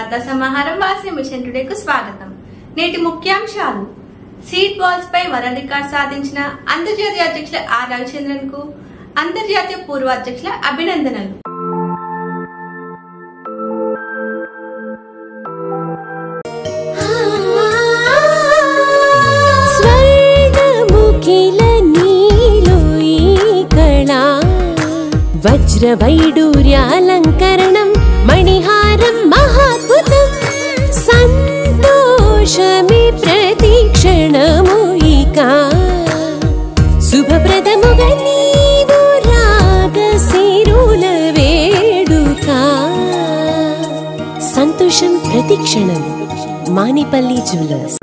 వార్తా సమాహారం వాసి మిషన్ టుడేకు స్వాగతం నేటి ముఖ్యాంశాలు సీట్ బాల్స్ పై వరల్డ్ రికార్డ్ సాధించిన అంతర్జాతీయ అధ్యక్షుల ఆర్ రవిచంద్రన్ కు అంతర్జాతీయ పూర్వ అధ్యక్షుల అభినందనలు స్వర్ణముఖిల నీలో ఈ కళా వజ్రవైడూర్యాలంకరణం మణిహారం మహాద్భుతం సంతోషమి ప్రతిక్షణము ఇక శుభప్రదముగా నీవు రాగ సిరుల వేడుక సంతోషం ప్రతిక్షణం మానిపల్లి జ్యువెలర్స్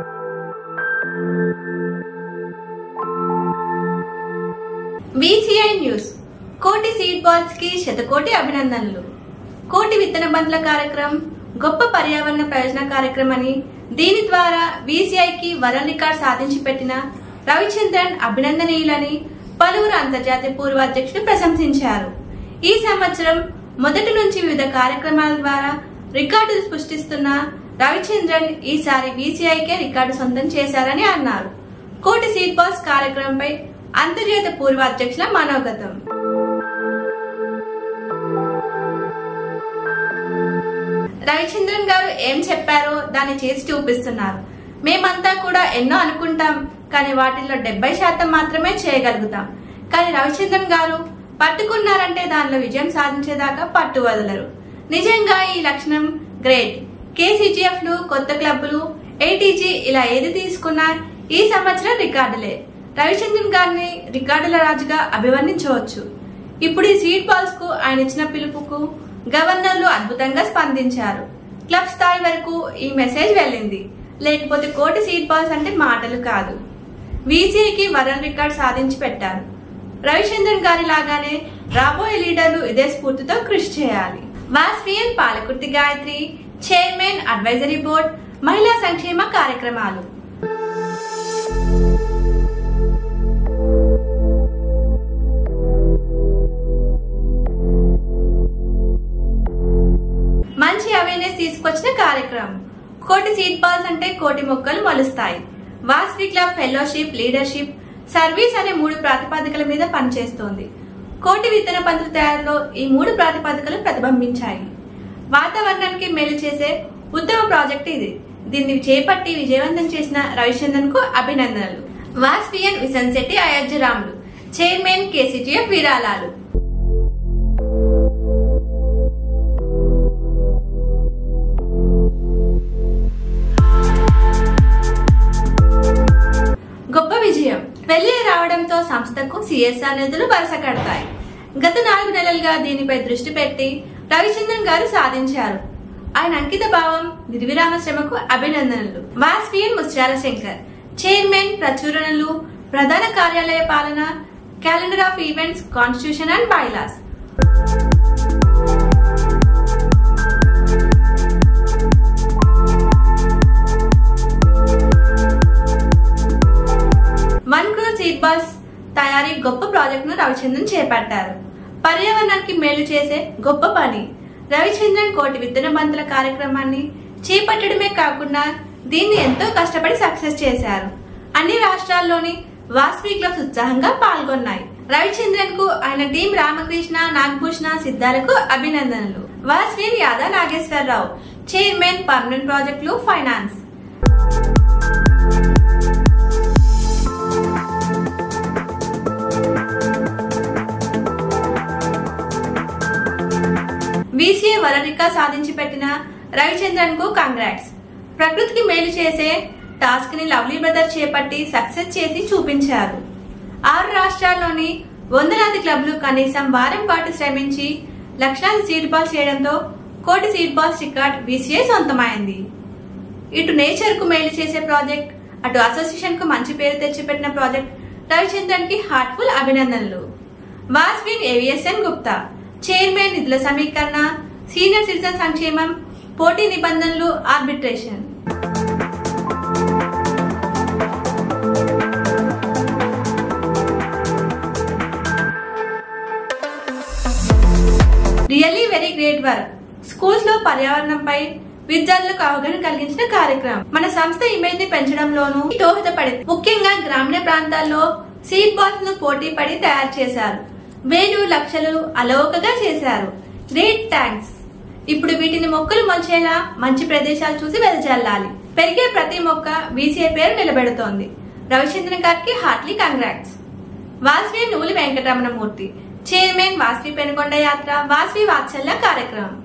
విసిఐ న్యూస్ కోటి సీడ్ బాల్స్ కి శతకోటి అభినందనలు కోటి విత్తన బంతుల కార్యక్రమం గొప్ప పర్యావరణ ప్రయోజన కార్యక్రమం అని దీని ద్వారా VCI కి వరల్డ్ రికార్డ్ సాధించి పెట్టిన రవిచంద్రన్ అభినందనీయులని పలువురు అంతర్జాతీయ పూర్వ అధ్యక్షులు ప్రశంసించారు ఈ సంవత్సరం మొదటి నుంచి వివిధ కార్యక్రమాల ద్వారా రికార్డులు సృష్టిస్తున్న రవిచంద్రన్ ఈసారి వీసీఐకే రికార్డు సొంతం చేశారని అన్నారు కోటి సీట్ బాల్స్ కార్యక్రమంపై అంతర్జాతీయ పూర్వ అధ్యక్షుల మనోగతం రవిచంద్రన్ గారు ఏం చెప్పారో దాన్ని చేసి చూపిస్తున్నారు మేమంతా కూడా ఎన్నో అనుకుంటాం కానీ వాటిల్లో డెబ్బై శాతం మాత్రమే చేయగలుగుతాం కానీ రవిచంద్రన్ గారు పట్టుకున్నారంటే దానిలో విజయం సాధించేదాకా పట్టు వదలరు నిజంగా ఈ లక్షణం గ్రేట్ కేసీజీఎఫ్ లు కొత్త క్లబ్బులు ఏటీజీ ఇలా ఏది తీసుకున్నా ఈ సంవత్సరం రికార్డులే రవిచంద్రన్ గారిని రికార్డుల రాజుగా అభివర్ణించవచ్చు ఇప్పుడు ఈ సీట్ బాల్స్ కు ఆయన ఇచ్చిన పిలుపుకు గవర్నర్లు అద్భుతంగా స్పందించారు క్లబ్ స్థాయి వరకు ఈ మెసేజ్ వెళ్ళింది లేకపోతే కోటి సీట్ బాల్స్ అంటే మాటలు కాదు వీసీకి వరల్డ్ రికార్డ్ సాధించి పెట్టారు రవిచంద్రన్ గారి లాగానే రాబోయే లీడర్లు ఇదే స్ఫూర్తితో కృషి చేయాలి వాస్పియన్ Palakurthi Gayatri chairman advisory board మహిళా సంక్షేమ కార్యక్రమాలు మంచి అవేర్నెస్ తీసుకొచ్చిన కార్యక్రమం కోటి సీట్ బాల్స్ అంటే కోటి మొక్కలు మొలుస్తాయి Vasavi club fellowship leadership service అనే మూడు ప్రాతిపదికల మీద పనిచేస్తోంది కోటి విత్తన పంతుల తయారీలో ఈ మూడు ప్రాతిపదికలు ప్రతిబింబించాయి వాతావరణానికి మేలు చేసే ఉత్తమ ప్రాజెక్ట్ ఇది దీన్ని చేపట్టి విజయవంతం చేసిన రవిచంద్రన్ కు అభినందనలు వాస్పియన్ విసన్ శెట్టి అయోధ్యరాములు చైర్మన్ కేసీజీఎఫ్ విరాళాలు గొప్ప విజయం వెళ్లి రావడంతో సంస్థకు సిఎస్ఆర్ నిధులు వరుస కడతాయి గత నాలుగు నెలలుగా దీనిపై దృష్టి పెట్టి రవిచంద్రన్ గారు సాధించారు ఆయన అంకిత భావం నిర్విరామ శ్రమకు అభినందనలు వాస్పియన్ ముత్యాల శంకర్ చైర్మన్ ప్రచురణలు ప్రధాన కార్యాలయ పాలన calendar of events constitution and bylaws one crore seed balls తయారీ గొప్ప ప్రాజెక్ట్ ను రవిచంద్రన్ చేపట్టారు పర్యావరణానికి మేలు చేసే గొప్ప పని రవిచంద్రన్ కోటి విత్తన బంతుల కార్యక్రమాన్ని చేపట్టడమే కాకుండా దీన్ని ఎంతో కష్టపడి సక్సెస్ చేశారు అన్ని రాష్ట్రాల్లోని వాస్వి క్లబ్స్ ఉత్సాహంగా పాల్గొన్నాయి రవిచంద్రన్ కు ఆయన టీం రామకృష్ణ నాగభూషణ సిద్ధాలకు అభినందనలు వాస్విన్ యాదా నాగేశ్వరరావు చైర్మన్ పర్మనెంట్ ప్రాజెక్టులు ఫైనాన్స్ వీసీఏ వరరికా సాధించి పెట్టిన రవిచంద్రన్ కు కంగ్రాట్స్ ప్రకృతికి మేలు చేసే టాస్క్ ని లవ్లీ బ్రదర్ చేపట్టి సక్సెస్ చేసి చూపించారు ఆరు రాష్ట్రాల్లోని వందలాది క్లబ్లు కనీసం వారం పాటు శ్రమించి లక్షలాది సీట్ బాల్స్ చేయడంతో కోటి సీట్ బాల్స్ రికార్డ్ వీసీఏ సొంతమైంది ఇటు నేచర్ కు మేలు చేసే ప్రాజెక్ట్ అటు అసోసియేషన్ కు మంచి పేరు తెచ్చిపెట్టిన ప్రాజెక్ట్ రవిచంద్రన్ కి హార్ట్ఫుల్ అభినందనలు వాస్విన్ ఏవిఎస్ఎన్ గుప్తా చైర్మన్ నిధుల సమీకరణ సీనియర్ సిటిజన్ సంక్షేమం పోటీ నిబంధనలు arbitration really very great work schools లో పర్యావరణంపై విద్యార్థులకు అవగాహన కలిగించిన కార్యక్రమం మన సంస్థ ఇమేజ్ ని పెంచడంలోనూ దోహదపడింది ముఖ్యంగా గ్రామీణ ప్రాంతాల్లో సీడ్ బాల్స్ ను పోటీ పడి తయారు చేశారు వేలు లక్షలు అలవోకగా చేశారు గ్రేట్ థ్యాంక్స్ ఇప్పుడు వీటిని మొక్కలు మొలిచేలా మంచి ప్రదేశాలు చూసి వెదజల్లాలి పెరిగే ప్రతి మొక్క వీసీఏ పేరు నిలబెడుతోంది రవిచంద్రన్ గారికి heartly congrats Vasavi Nooli Venkataramanamurthy chairman Vasavi Penukonda యాత్ర వాస్వి వాత్సల్య కార్యక్రమం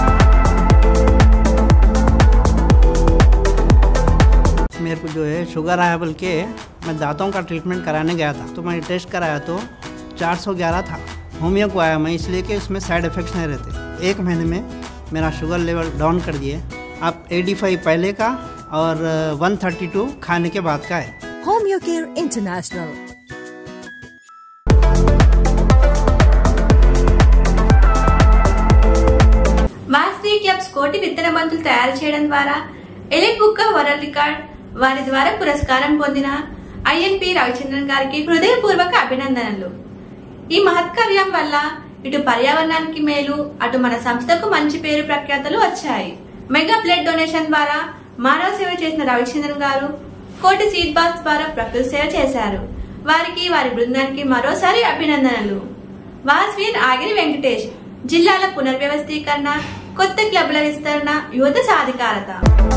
मेरे को जो है शुगर आया बोल के मैं दांतों का ट्रीटमेंट कराने गया था तो मैंने टेस्ट कराया तो 411 था होमियो को आया मैं इसलिए कि उसमें साइड इफ़ेक्ट्स नहीं रहते एक महीने में मेरा शुगर लेवल डाउन कर दिए अब 85 पहले का और 132 खाने के बाद का है Homeo Care International. Vasavi clubs కోటి విత్తన బంతులు తయారు చేయడం ద్వారా ఎలిట్ బుక్ వరల్డ్ రికార్డ్ వారి ద్వారా పురస్కారం పొందిన ఐఎన్పి రవిచంద్రన్ గారికి హృదయపూర్వక అభినందనలు ఈ మహత్కార్యం వల్ల ఇటు పర్యావరణానికి మేలు అటు మన సంస్థకు మంచి పేరు ప్రఖ్యాతలు వచ్చాయి మెగా బ్లడ్ డొనేషన్ ద్వారా మానవ సేవ చేసిన రవిచంద్రన్ గారు కోటి సీడ్ బాల్స్ ద్వారా ప్రకృతి సేవ చేశారు వారికి వారి బృందానికి మరోసారి అభినందనలు వాస్వీన్ ఆగిరి వెంకటేష్ జిల్లాల పునర్వ్యవస్థీకరణ కొత్త క్లబ్ల విస్తరణ యువత సాధికారత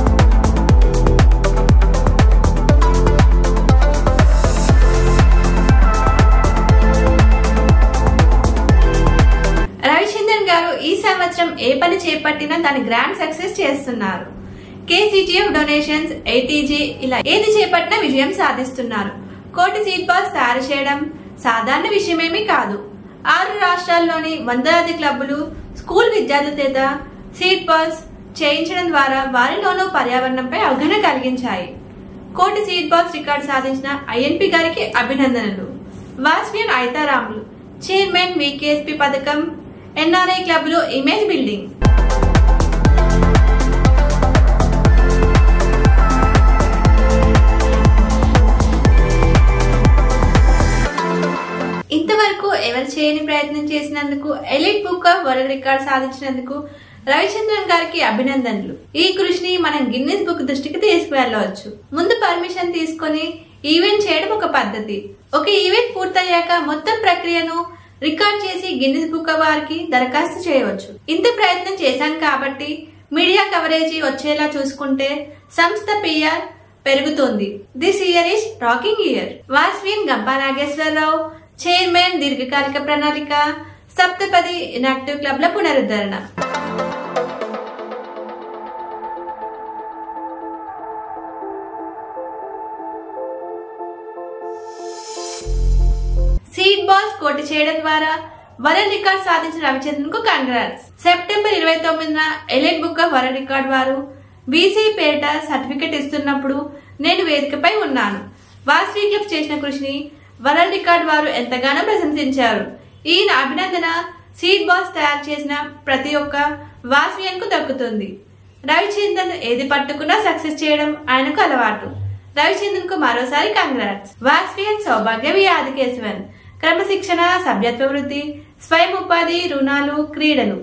రవిచంద్రన్ గారు ఈ సంవత్సరం ఏ పని చేపట్టినా దాని గ్రాండ్ సక్సెస్ చేస్తున్నారు కేసీజీఎఫ్ డొనేషన్స్ ఏటీజీ ఇలా ఏది చేపట్టినా విజయం సాధిస్తున్నారు కోటి సీట్ బాల్స్ తయారు చేయడం సాధారణ విషయమేమీ కాదు ఆరు రాష్ట్రాల్లోని వందలాది క్లబ్బులు స్కూల్ విద్యార్థుల చేత సీట్ బాల్స్ చేయించడం ద్వారా వారిలోనూ పర్యావరణంపై అవగాహన కలిగించాయి కోటి సీట్ బాల్స్ రికార్డు సాధించిన ఐఎన్పి గారికి అభినందనలు వాస్వియన్ ఐతారాములు చైర్మన్ వికేఎస్పి పథకం ఎన్ఆర్ఐ క్లబ్లు ఇమేజ్ బిల్డింగ్ ఇంతవరకు ఎవరు చేయని ప్రయత్నం చేసినందుకు elite book of world record సాధించినందుకు రవిచంద్రన్ గారికి అభినందనలు ఈ కృషిని మనం గిన్నెస్ బుక్ దృష్టికి తీసుకువెళ్ళవచ్చు ముందు పర్మిషన్ తీసుకొని ఈవెంట్ చేయడం ఒక పద్ధతి ఒక ఈవెంట్ పూర్తయ్యాక మొత్తం ప్రక్రియను రికార్డ్ చేసి గిన్నెస్ బుక్ వారికి దరఖాస్తు చేయవచ్చు ఇంత ప్రయత్నం చేశాం కాబట్టి మీడియా కవరేజీ వచ్చేలా చూసుకుంటే సంస్థ పిఆర్ పెరుగుతోంది this year is rocking year వాస్విన్ గంపా నాగేశ్వరరావు చైర్మన్ దీర్ఘకాలిక ప్రణాళిక సప్తపది ఇనాక్టివ్ క్లబ్ల పునరుద్ధరణ సీడ్ బాల్స్ కోటి చేయడం ద్వారా వరల్డ్ రికార్డ్ సాధించిన రవిచంద్రన్ కు కంగ్రాట్స్ సెప్టెంబర్ ఇరవై తొమ్మిదిన elite book of world record వారు బీసీ పేరిట సర్టిఫికెట్ ఇస్తున్నప్పుడు నేను వేదికపై ఉన్నాను వాస్వి క్లబ్ చేసిన కృషిని వరల్డ్ రికార్డ్ వారు ఎంతగానో ప్రశంసించారు ఈయన అభినందన సీడ్ బాల్స్ తయారు చేసిన ప్రతి ఒక్క వాస్వియన్ కు దక్కుతుంది రవిచంద్రన్ ఏది పట్టుకున్నా సక్సెస్ చేయడం ఆయనకు అలవాటు రవిచంద్రన్ కు మరోసారి కంగ్రాట్స్ వాస్వియన్ సౌభాగ్య వ్యాధి కేశవన్ క్రమశిక్షణ సభ్యత్వ వృద్ధి స్వయం ఉపాధి రుణాలు క్రీడలు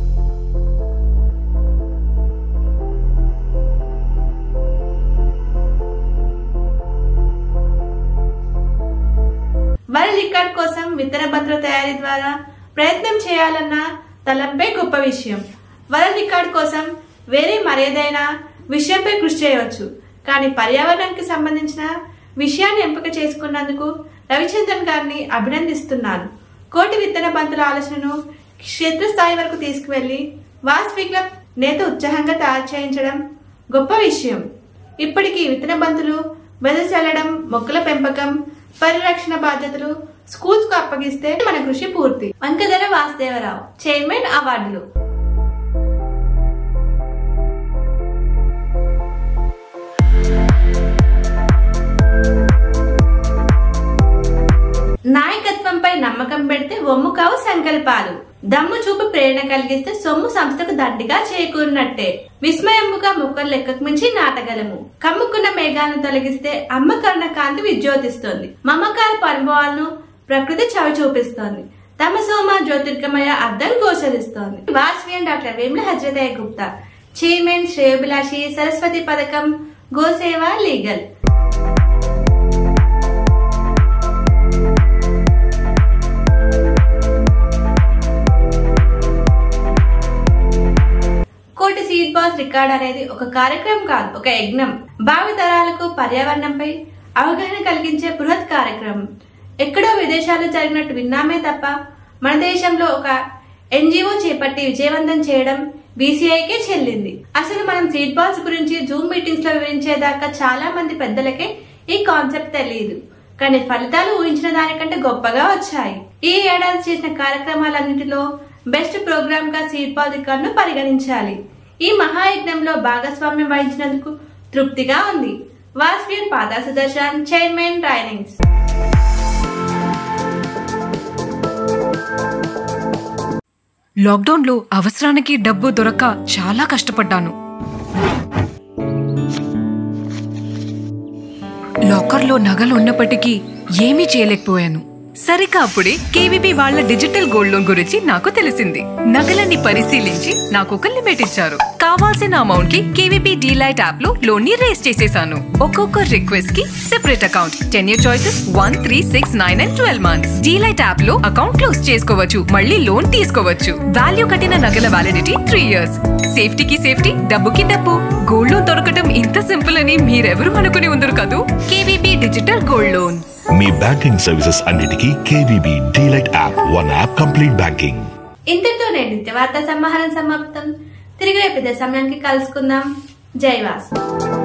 వరల్డ్ రికార్డ్ కోసం విత్తన భద్ర తయారీ ద్వారా ప్రయత్నం చేయాలన్న తలంపే గొప్ప విషయం వరల్డ్ రికార్డ్ కోసం వేరే మరేదైనా విషయంపై కృషి చేయవచ్చు కానీ పర్యావరణానికి సంబంధించిన విషయాన్ని ఎంపిక చేసుకున్నందుకు రవిచంద్రన్ గారిని అభినందిస్తున్నాను కోటి విత్తన బంతుల ఆలోచనను క్షేత్రస్థాయి వరకు తీసుకువెళ్లి వాస్వి క్లబ్ నేత ఉత్సాహంగా తయారు చేయించడం గొప్ప విషయం ఇప్పటికీ విత్తన బంతులు వెదజల్లడం మొక్కల పెంపకం పరిరక్షణ బాధ్యతలు స్కూల్స్ కు అప్పగిస్తే మన కృషి పూర్తి వంకధర వాసుదేవరావు చైర్మన్ అవార్డులు నాయకత్వంపై నమ్మకం పెడితే ఒమ్ము కావు సంకల్పాలు దమ్ము చూపు ప్రేరణ కలిగిస్తే సొమ్ము సంస్థకు దండిగా చేకూరినట్టే విస్మయముగా మొక్కలు లెక్కకు మించి నాటగలము కమ్ముకున్న మేఘాలను తొలగిస్తే అమ్మ కరుణ కాంతి విజ్యోతిస్తోంది మమకారపు అనుభవాలను ప్రకృతి చవి చూపిస్తోంది తమ సోమ జ్యోతిర్గమయ అర్థం గోచరిస్తోంది వాస్వియన్ డాక్టర్ వేముల హజ్రదయ్య గుప్తా చైర్మన్ శ్రేయోభిలాషి సరస్వతి పథకం గోసేవ లీగల్ కోటి సీడ్ బాస్ రికార్డ్ అనేది ఒక కార్యక్రమం కాదు ఒక యజ్ఞం భావి తరాలకు పర్యావరణంపై అవగాహన కలిగించే బృహత్ కార్యక్రమం ఎక్కడో విదేశాల్లో జరిగినట్టు విన్నామే తప్ప మన దేశంలో ఒక ఎన్జిఓ చేపట్టి విజయవంతం చేయడం బీసీఐకే చెల్లింది అసలు మనం సీడ్ బాల్స్ గురించి జూమ్ మీటింగ్స్ లో వివరించేదాకా చాలా మంది పెద్దలకే ఈ కాన్సెప్ట్ తెలియదు కానీ ఫలితాలు ఊహించిన దానికంటే గొప్పగా వచ్చాయి ఈ ఏడాది చేసిన కార్యక్రమాలన్నింటిలో బెస్ట్ ప్రోగ్రామ్ గా సీడ్ బాల్ రికార్డును పరిగణించాలి ఈ మహాయజ్ఞంలో భాగస్వామ్యం వహించినందుకు తృప్తిగా ఉంది వాస్వీర్ పాదా సుదర్శన్ చైర్మన్ ట్రైనింగ్స్ లాక్డౌన్లో అవసరానికి డబ్బు దొరక్క చాలా కష్టపడ్డాను లాకర్లో నగలు ఉన్నప్పటికీ ఏమీ చేయలేకపోయాను సరిగా అప్పుడే కేవీబీ వాళ్ళ డిజిటల్ గోల్డ్ లోన్ గురించి నాకు తెలిసింది నగలన్నీ పరిశీలించి నాకు ఒక లిమిట్ ఇచ్చారు కావాల్సిన అమౌంట్ కి కేవీబీ డీలైట్ యాప్ లో లోన్ ని రేస్ చేసేసాను ఒక్కొక్క రిక్వెస్ట్ కి separate account ten year choices one three six nine and twelve months delight app లో అకౌంట్ క్లోజ్ చేసుకోవచ్చు మళ్ళీ లోన్ తీసుకోవచ్చు వాల్యూ కట్టిన నగల వ్యాలిడిటీ త్రీ ఇయర్స్ సేఫ్టీకి సేఫ్టీ డబ్బుకి డబ్బు గోల్డ్ లోన్ దొరకడం ఇంత సింపుల్ అని మీరెవరు అనుకుని ఉండరు కదూ కేవీబీ డిజిటల్ గోల్డ్ లోన్ మీ బ్యాంకింగ్ సర్వీసెస్ అన్నిటికీ KVB delight app one app complete banking ఇంతటితో నేటి నిత్య వార్తా సమాహారం సమాప్తం తిరిగి రేపు ఇదే సమయానికి కలుసుకుందాం జై వాసు